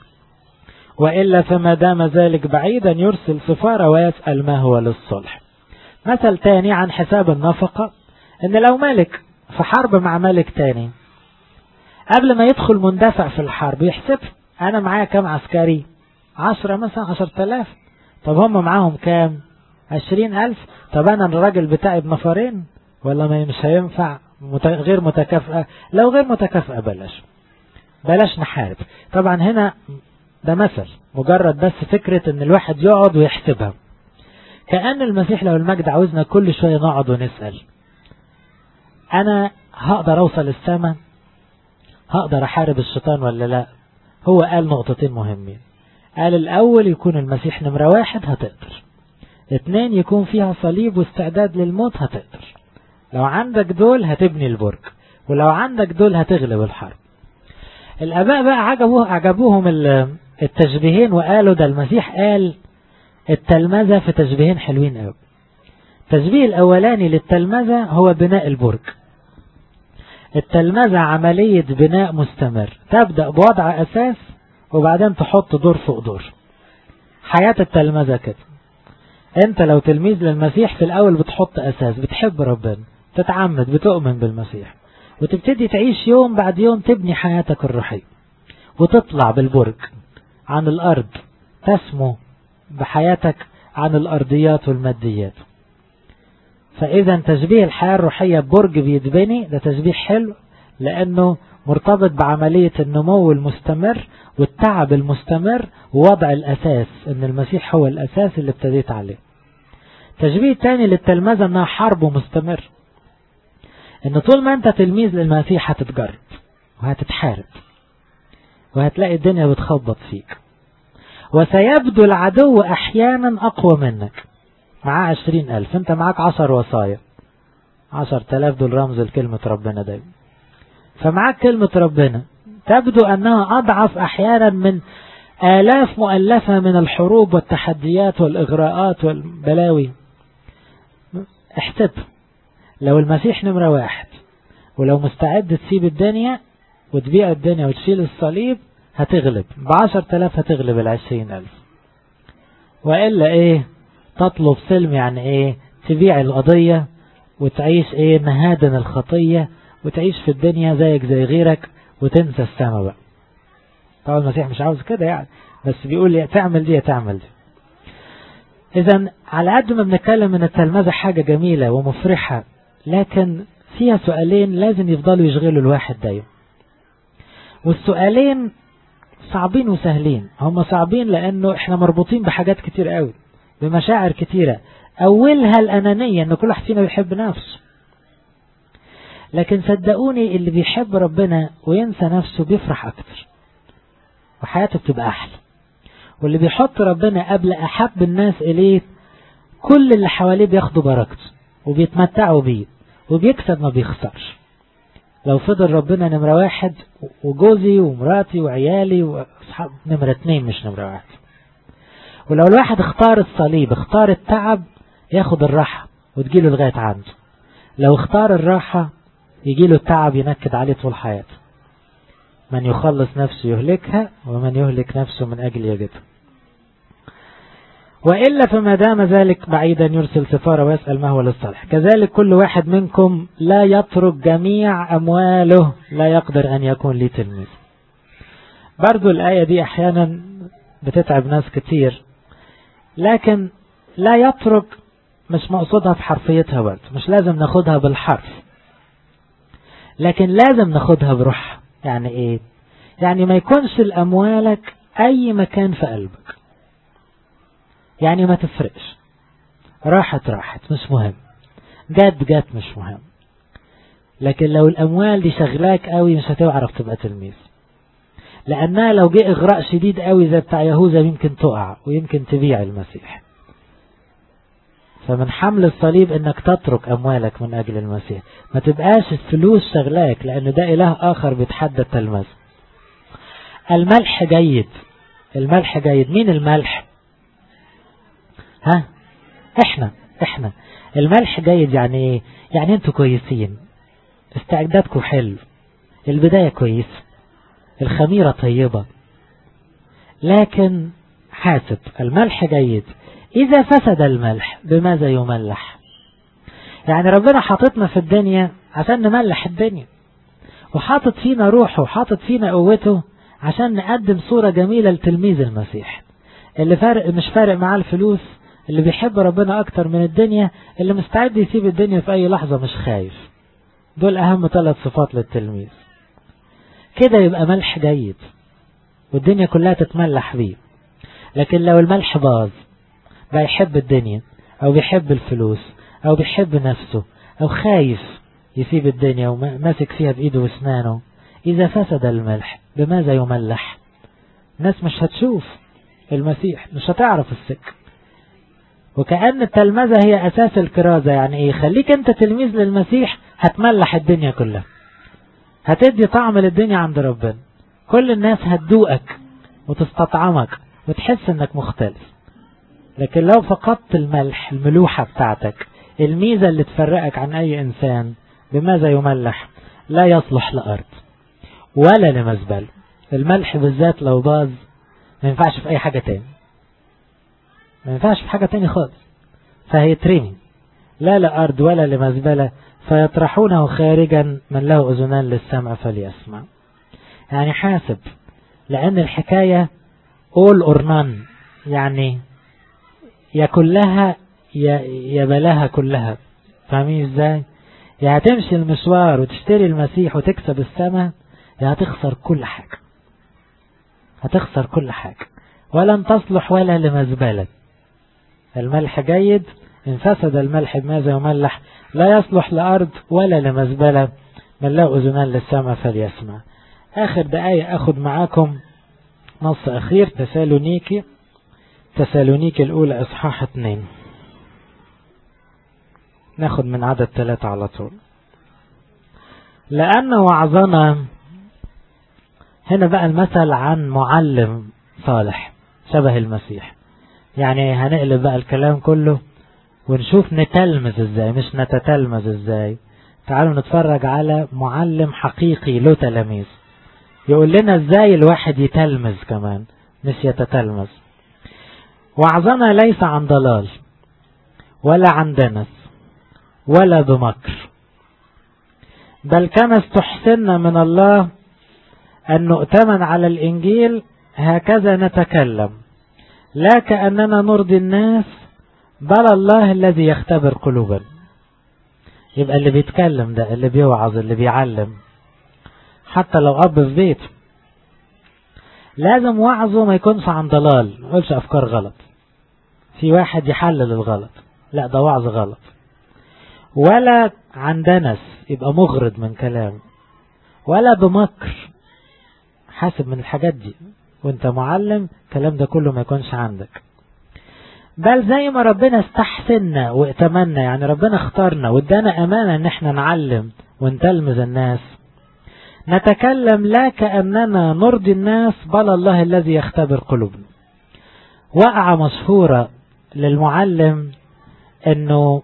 وإلا فما دام ذلك بعيدا يرسل سفارة ويسأل ما هو للصلح مثل تاني عن حساب النفقة ان لو ملك في حرب مع ملك تاني قبل ما يدخل مندفع في الحرب يحسب انا معايا كام عسكري عشرة مثلا عشر تلاف طب هم معاهم كام عشرين الف طب انا الراجل بتاعي بنفرين ولا ما مش هينفع غير متكافئة لو غير متكافئة بلاش بلاش نحارب طبعا هنا ده مثل مجرد بس فكرة ان الواحد يقعد ويحسبها كأن المسيح لو المجد عاوزنا كل شوية نقعد ونسأل أنا هقدر أوصل السماء هقدر أحارب الشيطان ولا لا هو قال نقطتين مهمين قال الأول يكون المسيح نمرة واحد هتقدر اتنين يكون فيها صليب واستعداد للموت هتقدر لو عندك دول هتبني البرج ولو عندك دول هتغلب الحرب الآباء بقى عجبوه عجبوهم التشبيهين وقالوا ده المسيح قال التلمذة في تشبيهين حلوين قوي التشبيه الأولاني للتلمذة هو بناء البرج التلمذة عملية بناء مستمر تبدأ بوضع أساس وبعدين تحط دور فوق دور حياة التلمذة كده انت لو تلميذ للمسيح في الأول بتحط أساس بتحب ربنا تتعمد بتؤمن بالمسيح وتبتدي تعيش يوم بعد يوم تبني حياتك الروحية وتطلع بالبرج عن الأرض تسمو بحياتك عن الأرضيات والماديات فإذا تشبيه الحياة الروحية ببرج بيتبني ده تشبيه حلو لأنه مرتبط بعملية النمو المستمر والتعب المستمر ووضع الأساس أن المسيح هو الأساس اللي ابتديت عليه تشبيه تاني للتلمذة أنها حرب مستمر أن طول ما أنت تلميذ للمسيح هتتجرب وهتتحارب وهتلاقي الدنيا بتخبط فيك وسيبدو العدو أحيانا أقوى منك معاه عشرين ألف أنت معاك عشر وصايا عشر تلاف دول رمز لكلمة ربنا دايما فمعاك كلمة ربنا تبدو أنها أضعف أحيانا من آلاف مؤلفة من الحروب والتحديات والإغراءات والبلاوي احسب لو المسيح نمرة واحد ولو مستعد تسيب الدنيا وتبيع الدنيا وتشيل الصليب هتغلب بعشر تلاف هتغلب العشرين ألف وإلا إيه تطلب سلم يعني إيه تبيع القضية وتعيش إيه مهادن الخطية وتعيش في الدنيا زيك زي غيرك وتنسى السما بقى طبعا المسيح مش عاوز كده يعني بس بيقول لي تعمل دي تعمل دي إذا على قد ما بنتكلم ان التلمذة حاجة جميلة ومفرحة لكن فيها سؤالين لازم يفضلوا يشغلوا الواحد دايما والسؤالين صعبين وسهلين هم صعبين لأنه احنا مربوطين بحاجات كتير قوي بمشاعر كتيرة أولها الأنانية أن كل واحد فينا بيحب نفسه لكن صدقوني اللي بيحب ربنا وينسى نفسه بيفرح أكتر وحياته بتبقى أحلى واللي بيحط ربنا قبل أحب الناس إليه كل اللي حواليه بياخدوا بركته وبيتمتعوا بيه وبيكسب ما بيخسرش لو فضل ربنا نمرة واحد وجوزي ومراتي وعيالي وأصحاب نمرة اتنين مش نمرة واحد ولو الواحد اختار الصليب اختار التعب ياخد الراحة وتجيله لغاية عنده لو اختار الراحة يجيله التعب ينكد عليه طول حياته من يخلص نفسه يهلكها ومن يهلك نفسه من أجل يجدها وإلا فما دام ذلك بعيدا يرسل سفارة ويسأل ما هو للصالح كذلك كل واحد منكم لا يترك جميع أمواله لا يقدر أن يكون لي تلميذ برضو الآية دي أحيانا بتتعب ناس كتير لكن لا يترك مش مقصودها في حرفيتها برضو مش لازم ناخدها بالحرف لكن لازم ناخدها بروح يعني ايه يعني ما يكونش لأموالك أي مكان في قلبك يعني ما تفرقش راحت راحت مش مهم جات جات مش مهم لكن لو الأموال دي شغلاك قوي مش هتعرف تبقى تلميذ لأنها لو جه إغراء شديد قوي زي بتاع يهوذا يمكن تقع ويمكن تبيع المسيح فمن حمل الصليب انك تترك اموالك من اجل المسيح ما تبقاش الفلوس شغلاك لان ده اله اخر بيتحدى التلمذ الملح جيد الملح جيد مين الملح ها احنا احنا الملح جيد يعني ايه يعني انتوا كويسين استعدادكم حلو البداية كويس الخميرة طيبة لكن حاسب الملح جيد إذا فسد الملح بماذا يملح يعني ربنا حاططنا في الدنيا عشان نملح الدنيا وحاطط فينا روحه وحاطط فينا قوته عشان نقدم صورة جميلة لتلميذ المسيح اللي فارق مش فارق معاه الفلوس اللي بيحب ربنا أكتر من الدنيا اللي مستعد يسيب الدنيا في أي لحظة مش خايف دول أهم ثلاث صفات للتلميذ كده يبقى ملح جيد والدنيا كلها تتملح بيه لكن لو الملح باظ بقى يحب الدنيا أو بيحب الفلوس أو بيحب نفسه أو خايف يسيب الدنيا وماسك فيها بإيده واسنانه إذا فسد الملح بماذا يملح الناس مش هتشوف المسيح مش هتعرف السك وكأن التلمذة هي أساس الكرازة يعني إيه خليك أنت تلميذ للمسيح هتملح الدنيا كلها هتدي طعم للدنيا عند ربنا كل الناس هتدوقك وتستطعمك وتحس انك مختلف لكن لو فقدت الملح الملوحة بتاعتك الميزة اللي تفرقك عن أي إنسان بماذا يملح لا يصلح لأرض ولا لمزبل الملح بالذات لو باظ ما ينفعش في أي حاجة تاني ما ينفعش في حاجة تاني خالص فهيترمي لا لأرض ولا لمزبلة فيطرحونه خارجا من له أذنان للسمع فليسمع يعني حاسب لأن الحكاية all or none يعني يا كلها يا, يا بلاها كلها فاهمين ازاي يا هتمشي المشوار وتشتري المسيح وتكسب السماء يا هتخسر كل حاجة هتخسر كل حاجة ولن تصلح ولا لمزبلة الملح جيد إن فسد الملح بماذا يملح لا يصلح لأرض ولا لمزبلة من لا أذنان للسماء فليسمع آخر دقايق أخد معاكم نص أخير تسالونيكي تسالونيكي الأولى إصحاح اتنين ناخد من عدد ثلاثة على طول لأن وعظنا هنا بقى المثل عن معلم صالح شبه المسيح يعني هنقلب بقى الكلام كله ونشوف نتلمذ ازاي مش نتتلمذ ازاي تعالوا نتفرج على معلم حقيقي له تلاميذ يقول لنا ازاي الواحد يتلمذ كمان مش يتتلمذ وعظنا ليس عن ضلال ولا عن دنس ولا بمكر بل كما استحسنا من الله أن نؤتمن على الإنجيل هكذا نتكلم لا كأننا نرضي الناس بل الله الذي يختبر قلوبا يبقى اللي بيتكلم ده اللي بيوعظ اللي بيعلم حتى لو أب في بيت لازم وعظه ما يكونش عن ضلال ما يقولش أفكار غلط في واحد يحلل الغلط لا ده وعظ غلط ولا عن دنس يبقى مغرض من كلامه ولا بمكر حاسب من الحاجات دي وانت معلم الكلام ده كله ما يكونش عندك بل زي ما ربنا استحسنا واتمنى يعني ربنا اختارنا وادانا امانة ان احنا نعلم ونتلمذ الناس نتكلم لا كأننا نرضي الناس بل الله الذي يختبر قلوبنا وقعة مشهورة للمعلم انه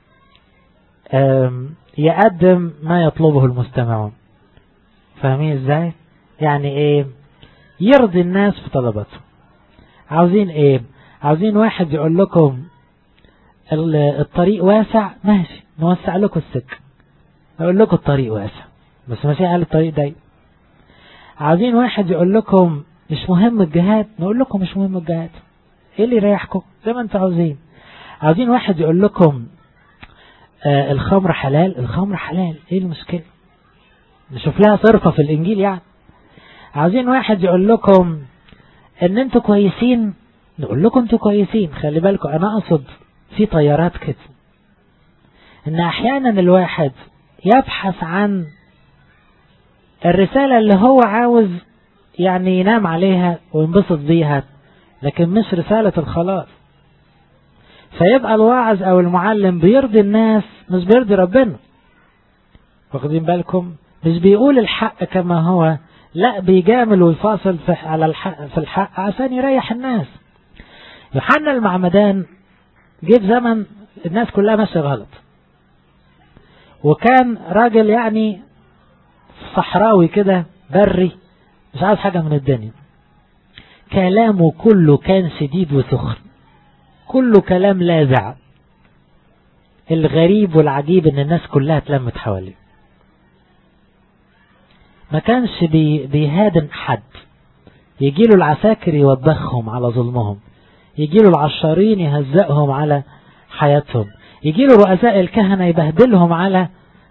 يقدم ما يطلبه المستمعون فاهمين ازاي يعني ايه يرضي الناس في طلباتهم عاوزين ايه عاوزين واحد يقول لكم الطريق واسع ماشي نوسع لكم السكة نقول لكم الطريق واسع بس ماشي قال الطريق ضيق عاوزين واحد يقول لكم مش مهم الجهاد نقول لكم مش مهم الجهاد ايه اللي يريحكم زي ما انتوا عاوزين عاوزين واحد يقول لكم آه الخمر حلال الخمر حلال ايه المشكلة نشوف لها صرفة في الانجيل يعني عاوزين واحد يقول لكم ان انتوا كويسين نقول لكم انتوا كويسين خلي بالكم انا اقصد في طيارات كده ان احيانا الواحد يبحث عن الرسالة اللي هو عاوز يعني ينام عليها وينبسط بيها لكن مش رسالة الخلاص فيبقى الواعظ او المعلم بيرضي الناس مش بيرضي ربنا واخدين بالكم مش بيقول الحق كما هو لا بيجامل ويفاصل في على الحق في الحق عشان يريح الناس يوحنا المعمدان جه في زمن الناس كلها ماشيه غلط وكان راجل يعني صحراوي كده بري مش عاوز حاجة من الدنيا كلامه كله كان شديد وسخن كله كلام لاذع الغريب والعجيب ان الناس كلها اتلمت حواليه ما كانش بي بيهادن حد يجيله العساكر يوبخهم على ظلمهم يجيله العشارين يهزئهم على حياتهم يجيله رؤساء الكهنة يبهدلهم على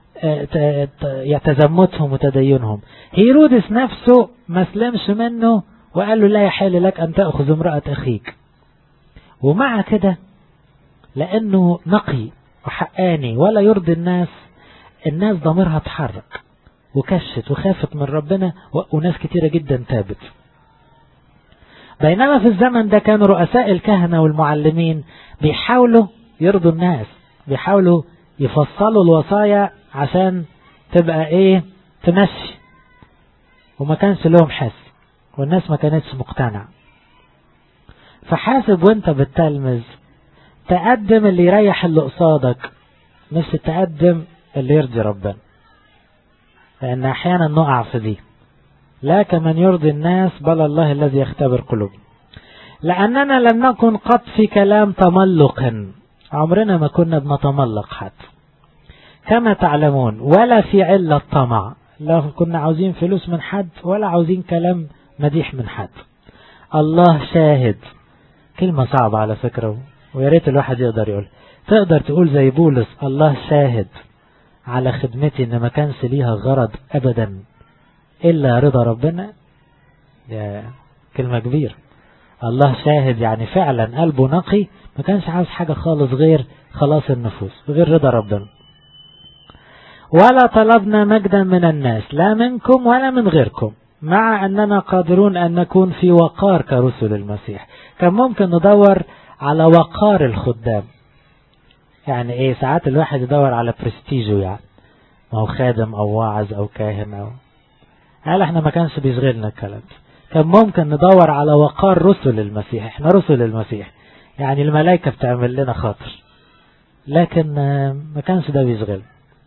تزمتهم وتدينهم هيرودس نفسه ما سلمش منه وقال له لا يحل لك أن تأخذ امرأة أخيك ومع كده لأنه نقي وحقاني ولا يرضي الناس الناس ضميرها اتحرك وكشت وخافت من ربنا وناس كتيرة جدا تابت بينما في الزمن ده كانوا رؤساء الكهنة والمعلمين بيحاولوا يرضوا الناس بيحاولوا يفصلوا الوصايا عشان تبقى ايه تمشي وما كانش لهم حس والناس ما كانتش مقتنعة فحاسب وانت بتلمذ تقدم اللي يريح اللي قصادك مش تقدم اللي يرضي ربنا لأن أحيانا نقع في دي لا كمن يرضي الناس بل الله الذي يختبر قلوبنا لأننا لم نكن قط في كلام تملقا عمرنا ما كنا بنتملق حد كما تعلمون ولا في علة طمع لا كنا عاوزين فلوس من حد ولا عاوزين كلام مديح من حد الله شاهد كلمة صعبة على فكرة ويا ريت الواحد يقدر يقول تقدر تقول زي بولس الله شاهد على خدمتي ان ما كانش ليها غرض ابدا الا رضا ربنا يا كلمة كبيرة الله شاهد يعني فعلا قلبه نقي ما كانش عاوز حاجة خالص غير خلاص النفوس غير رضا ربنا ولا طلبنا مجدا من الناس لا منكم ولا من غيركم مع أننا قادرون أن نكون في وقار كرسل المسيح كان ممكن ندور على وقار الخدام يعني ايه ساعات الواحد يدور على برستيجه يعني ما هو خادم او واعظ او كاهن او قال احنا ما كانش بيشغلنا الكلام كان ممكن ندور على وقار رسل المسيح احنا رسل المسيح يعني الملائكة بتعمل لنا خاطر لكن ما كانش ده بيشغل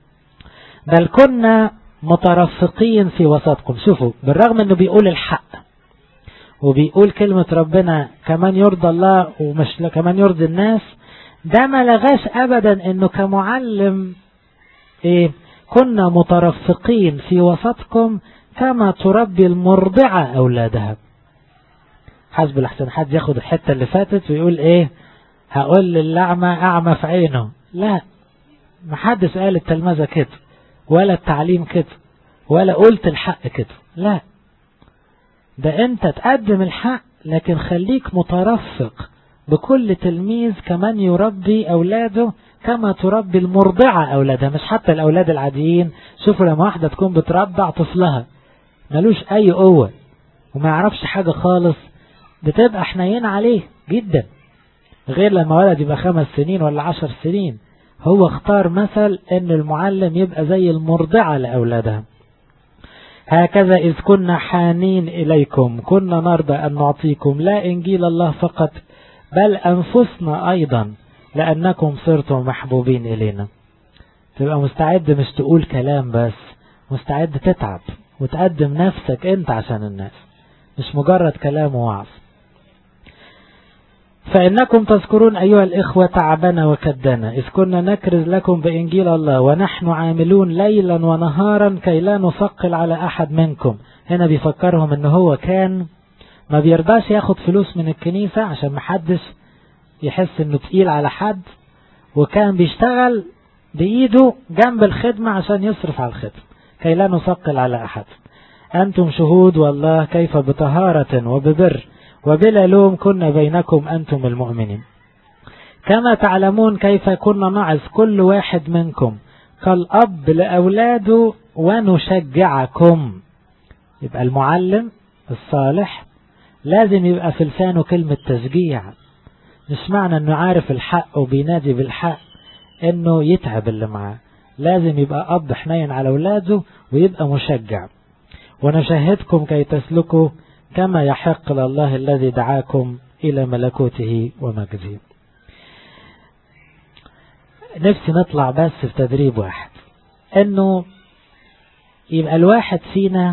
بل كنا مترفقين في وسطكم شوفوا بالرغم انه بيقول الحق وبيقول كلمة ربنا كمان يرضى الله ومش كمان يرضي الناس ده ما لغاش ابدا انه كمعلم ايه كنا مترفقين في وسطكم كما تربي المرضعة اولادها حسب الاحسن حد ياخد الحتة اللي فاتت ويقول ايه هقول للأعمى اعمى في عينه لا محدش قال التلمذة كده ولا التعليم كده ولا قلت الحق كده لا ده انت تقدم الحق لكن خليك مترفق بكل تلميذ كمان يربي أولاده كما تربي المرضعة أولادها مش حتى الأولاد العاديين شوفوا لما واحدة تكون بترضع طفلها ملوش أي قوة وما يعرفش حاجة خالص بتبقى حنين عليه جدا غير لما ولد يبقى خمس سنين ولا عشر سنين هو اختار مثل ان المعلم يبقى زي المرضعة لأولادها هكذا إذ كنا حانين إليكم كنا نرضى أن نعطيكم لا إنجيل الله فقط بل أنفسنا أيضا لأنكم صرتم محبوبين إلينا تبقى مستعد مش تقول كلام بس مستعد تتعب وتقدم نفسك أنت عشان الناس مش مجرد كلام ووعظ فإنكم تذكرون أيها الإخوة تعبنا وكدنا إذ كنا نكرز لكم بإنجيل الله ونحن عاملون ليلا ونهارا كي لا نثقل على أحد منكم هنا بيفكرهم ان هو كان ما بيرضاش ياخد فلوس من الكنيسة عشان محدش يحس انه تقيل على حد وكان بيشتغل بإيده جنب الخدمة عشان يصرف على الخدمة كي لا نثقل على أحد أنتم شهود والله كيف بطهارة وببر وبلا لوم كنا بينكم أنتم المؤمنين كما تعلمون كيف كنا نعظ كل واحد منكم كالأب لأولاده ونشجعكم يبقى المعلم الصالح لازم يبقى في لسانه كلمة تشجيع مش معنى انه عارف الحق وبينادي بالحق انه يتعب اللي معاه لازم يبقى اب حنين على اولاده ويبقى مشجع ونشهدكم كي تسلكوا كما يحق لله الذي دعاكم الى ملكوته ومجده نفسي نطلع بس في تدريب واحد انه يبقى الواحد فينا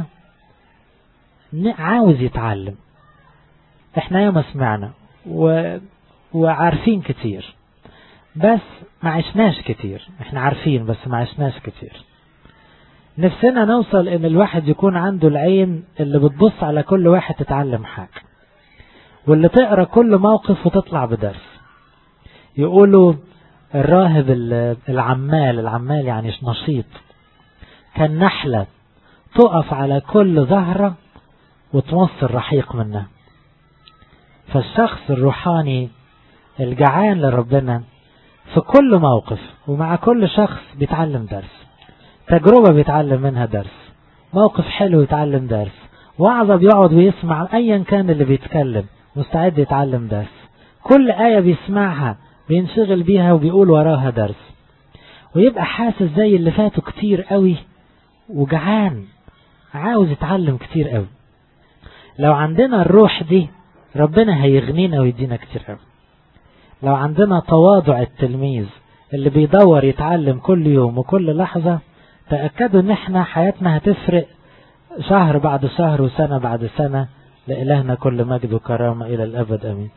عاوز يتعلم احنا ياما سمعنا و... وعارفين كتير بس ما عشناش كتير احنا عارفين بس ما عشناش كتير نفسنا نوصل ان الواحد يكون عنده العين اللي بتبص على كل واحد تتعلم حاجة واللي تقرأ كل موقف وتطلع بدرس يقولوا الراهب العمال العمال يعني نشيط كان نحلة تقف على كل زهرة وتمص الرحيق منها فالشخص الروحاني الجعان لربنا في كل موقف ومع كل شخص بيتعلم درس تجربة بيتعلم منها درس موقف حلو يتعلم درس وعظة بيقعد ويسمع أيا كان اللي بيتكلم مستعد يتعلم درس كل آية بيسمعها بينشغل بيها وبيقول وراها درس ويبقى حاسس زي اللي فاتوا كتير قوي وجعان عاوز يتعلم كتير قوي لو عندنا الروح دي ربنا هيغنينا ويدينا كتير قوي لو عندنا تواضع التلميذ اللي بيدور يتعلم كل يوم وكل لحظة تأكدوا ان احنا حياتنا هتفرق شهر بعد شهر وسنة بعد سنة لإلهنا كل مجد وكرامة إلى الأبد أمين